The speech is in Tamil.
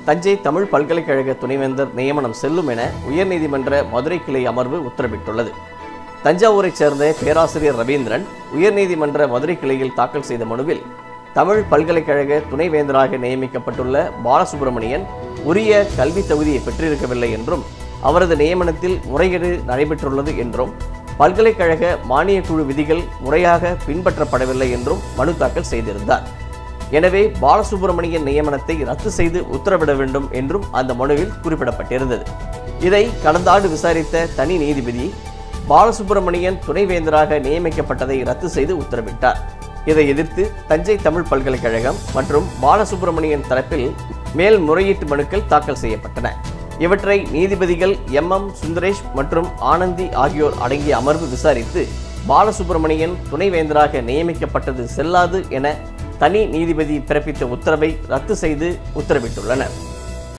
தஞ்சை தமிழ் பல்கலைக்கழக துணைவேந்தர் நியமனம் செல்லும் என உயர்நீதிமன்ற மதுரை கிளை அமர்வு உத்தரவிட்டுள்ளது தஞ்சாவூரைச் சேர்ந்த பேராசிரியர் ரவீந்திரன் உயர்நீதிமன்ற மதுரை கிளையில் தாக்கல் செய்த மனுவில் தமிழ் பல்கலைக்கழக துணைவேந்தராக நியமிக்கப்பட்டுள்ள பாலசுப்பிரமணியன் உரிய கல்வி தகுதியை பெற்றிருக்கவில்லை என்றும் அவரது நியமனத்தில் முறைகேடு நடைபெற்றுள்ளது என்றும் பல்கலைக்கழக மானியக் குழு விதிகள் முறையாக பின்பற்றப்படவில்லை என்றும் மனு தாக்கல் செய்திருந்தார் எனவே பாலசுப்பிரமணியன் நியமனத்தை ரத்து செய்து உத்தரவிட வேண்டும் என்றும் அந்த மனுவில் குறிப்பிடப்பட்டிருந்தது இதை கடந்த ஆண்டு விசாரித்த தனி நீதிபதி பாலசுப்பிரமணியன் துணைவேந்தராக நியமிக்கப்பட்டதை ரத்து செய்து உத்தரவிட்டார் இதை எதிர்த்து தஞ்சை தமிழ் பல்கலைக்கழகம் மற்றும் பாலசுப்பிரமணியன் தரப்பில் மேல்முறையீட்டு மனுக்கள் தாக்கல் செய்யப்பட்டன இவற்றை நீதிபதிகள் எம் எம் சுந்தரேஷ் மற்றும் ஆனந்தி ஆகியோர் அடங்கிய அமர்வு விசாரித்து பாலசுப்பிரமணியன் துணைவேந்தராக நியமிக்கப்பட்டது செல்லாது என தனி நீதிபதி பிறப்பித்த உத்தரவை ரத்து செய்து உத்தரவிட்டுள்ளனர்